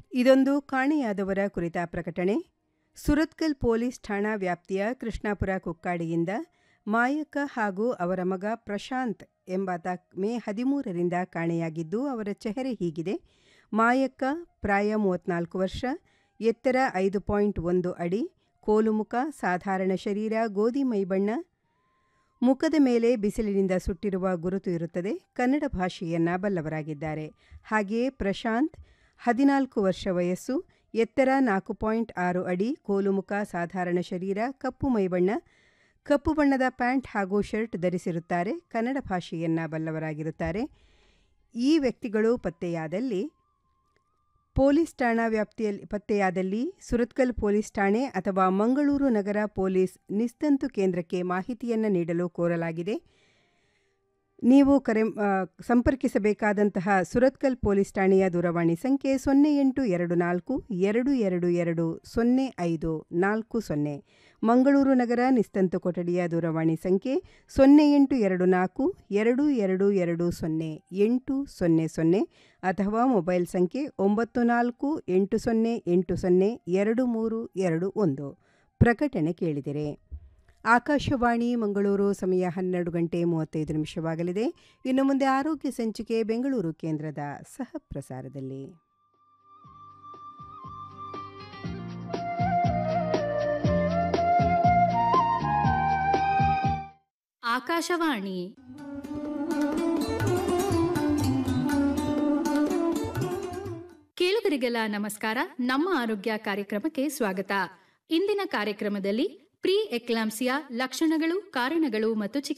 ಇದೊಂದು ಕಾಣೆಯಾದವರ ಕುರಿತ ಪ್ರಕಟಣೆ ಸುರತ್ಕಲ್ ಪೊಲೀಸ್ ಠಾಣಾ ವ್ಯಾಪ್ತಿಯ ಕೃಷ್ಣಾಪುರ ಕುಕ್ಕಾಡಿಯಿಂದ ಮಾಯಕ್ಕ ಹಾಗೂ ಅವರ ಮಗ ಪ್ರಶಾಂತ್ ಎಂಬಾತ ಮೇ ಹದಿಮೂರರಿಂದ ಕಾಣೆಯಾಗಿದ್ದು ಅವರ ಚೆಹರೆ ಹೀಗಿದೆ ಮಾಯಕ್ಕ ಪ್ರಾಯ ಮೂವತ್ನಾಲ್ಕು ವರ್ಷ ಎತ್ತರ ಐದು ಪಾಯಿಂಟ್ ಒಂದು ಅಡಿ ಕೋಲುಮುಖ ಸಾಧಾರಣ ಶರೀರ ಗೋಧಿ ಮೈಬಣ್ಣ ಮುಖದ ಮೇಲೆ ಬಿಸಿಲಿನಿಂದ ಸುಟ್ಟಿರುವ ಗುರುತು ಇರುತ್ತದೆ ಕನ್ನಡ ಭಾಷೆಯನ್ನ ಬಲ್ಲವರಾಗಿದ್ದಾರೆ ಹಾಗೆಯೇ ಪ್ರಶಾಂತ್ ಹದಿನಾಲ್ಕು ವರ್ಷ ವಯಸ್ಸು ಎತ್ತರ ನಾಲ್ಕು ಪಾಯಿಂಟ್ ಆರು ಅಡಿ ಕೋಲುಮುಖ ಸಾಧಾರಣ ಶರೀರ ಕಪ್ಪು ಮೈಬಣ್ಣ ಕಪ್ಪು ಬಣ್ಣದ ಪ್ಯಾಂಟ್ ಹಾಗೂ ಶರ್ಟ್ ಧರಿಸಿರುತ್ತಾರೆ ಕನ್ನಡ ಭಾಷೆಯನ್ನ ಬಲ್ಲವರಾಗಿರುತ್ತಾರೆ ಈ ವ್ಯಕ್ತಿಗಳು ಪತ್ತೆಯಾದಲ್ಲಿ ಪೊಲೀಸ್ ಠಾಣಾ ವ್ಯಾಪ್ತಿಯಲ್ಲಿ ಪತ್ತೆಯಾದಲ್ಲಿ ಸುರತ್ಕಲ್ ಪೊಲೀಸ್ ಠಾಣೆ ಅಥವಾ ಮಂಗಳೂರು ನಗರ ಪೊಲೀಸ್ ನಿಸ್ತಂತು ಕೇಂದ್ರಕ್ಕೆ ಮಾಹಿತಿಯನ್ನು ನೀಡಲು ಕೋರಲಾಗಿದೆ ನೀವು ಕರೆ ಆ, ಸಂಪರ್ಕಿಸಬೇಕಾದಂತಹ ಸುರತ್ಕಲ್ ಪೊಲೀಸ್ ಠಾಣೆಯ ದೂರವಾಣಿ ಸಂಖ್ಯೆ ಸೊನ್ನೆ ಎಂಟು ಎರಡು ನಾಲ್ಕು ಎರಡು ಎರಡು ಎರಡು ಸೊನ್ನೆ ಐದು ನಾಲ್ಕು ಸೊನ್ನೆ ಮಂಗಳೂರು ನಗರ ನಿಸ್ತಂತು ಕೊಠಡಿಯ ದೂರವಾಣಿ ಸಂಖ್ಯೆ ಸೊನ್ನೆ ಎಂಟು ಎರಡು ನಾಲ್ಕು ಎರಡು ಎರಡು ಎರಡು ಸೊನ್ನೆ ಎಂಟು ಸೊನ್ನೆ ಸೊನ್ನೆ ಅಥವಾ ಮೊಬೈಲ್ ಸಂಖ್ಯೆ ಒಂಬತ್ತು ನಾಲ್ಕು ಎಂಟು ಸೊನ್ನೆ ಎಂಟು ಸೊನ್ನೆ ಎರಡು ಮೂರು ಎರಡು ಒಂದು ಪ್ರಕಟಣೆ ಕೇಳಿದಿರೆ ಆಕಾಶವಾಣಿ ಮಂಗಳೂರು ಸಮಯ ಹನ್ನೆರಡು ಗಂಟೆ ಮೂವತ್ತೈದು ನಿಮಿಷವಾಗಲಿದೆ ಇನ್ನು ಮುಂದೆ ಆರೋಗ್ಯ ಸಂಚಿಕೆ ಬೆಂಗಳೂರು ಕೇಂದ್ರದ ಸಹ ಪ್ರಸಾರದಲ್ಲಿ ಆಕಾಶವಾಣಿ ಕೇಳುಗರಿಗೆಲ್ಲ ನಮಸ್ಕಾರ ನಮ್ಮ ಆರೋಗ್ಯ ಕಾರ್ಯಕ್ರಮಕ್ಕೆ ಸ್ವಾಗತ ಇಂದಿನ ಕಾರ್ಯಕ್ರಮದಲ್ಲಿ ಪ್ರೀ ಎಕ್ಲಾಂಸಿಯಾ ಲಕ್ಷಣಗಳು ಕಾರಣಗಳು ಮತ್ತು ಚಿಕಿತ್ಸೆ